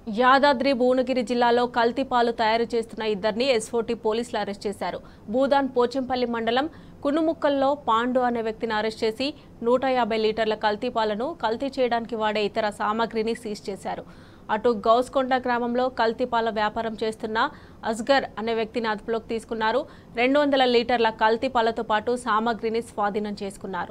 యాదాద్రి భువనగిరి జిల్లాలో కల్తీ పాలు తయారు చేస్తున్న ఇద్దరిని ఎస్ఓటీ పోలీసులు అరెస్ట్ చేశారు భూదాన్ పోచంపల్లి మండలం కునుముక్కల్లో పాండు అనే వ్యక్తిని అరెస్ట్ చేసి నూట యాభై లీటర్ల కల్తీ పాలను కల్తీ చేయడానికి వాడే ఇతర సామాగ్రిని సీజ్ చేశారు అటు గౌస్కొండ గ్రామంలో కల్తీ పాల వ్యాపారం చేస్తున్న అస్గర్ అనే వ్యక్తిని అదుపులోకి తీసుకున్నారు రెండు వందల లీటర్ల కల్తీ పాలతో పాటు సామాగ్రిని స్వాధీనం చేసుకున్నారు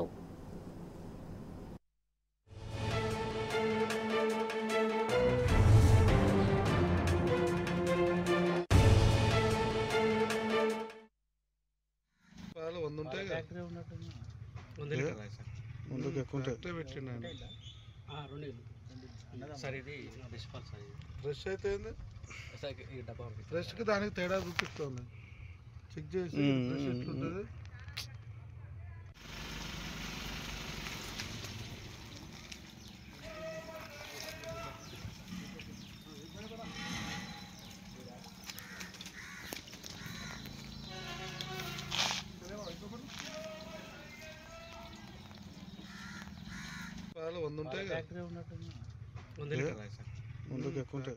పాలు వంద ఉంటాయి కదా ఫ్యాక్టరీ ఉన్నట్టుంది వంద లీటర్ రాయి సార్ ముందుకు ఎక్కువ ఉంటాయి ఫ్యాక్టరీ పెట్టిండు ఆయన ఆ, రెండు సార్ ఇది డిస్పాల్ సార్ ఇది. ఫ్రెష్ అయితే ఏంది సార్ ఈ డబ్బా పంపిస్తాను. ఫ్రెష్కి దానికి తేడా చూపిస్తుంది చెక్ చేసి ఫ్రెష్ ఎట్లుంటుంది పాలు వంద ఉంటాయి కదా ఫ్యాక్టరీ ఉన్నట్టుంది వంద లీటర్ రాయి సార్ ముందుకు ఎక్కువ ఉంటాయి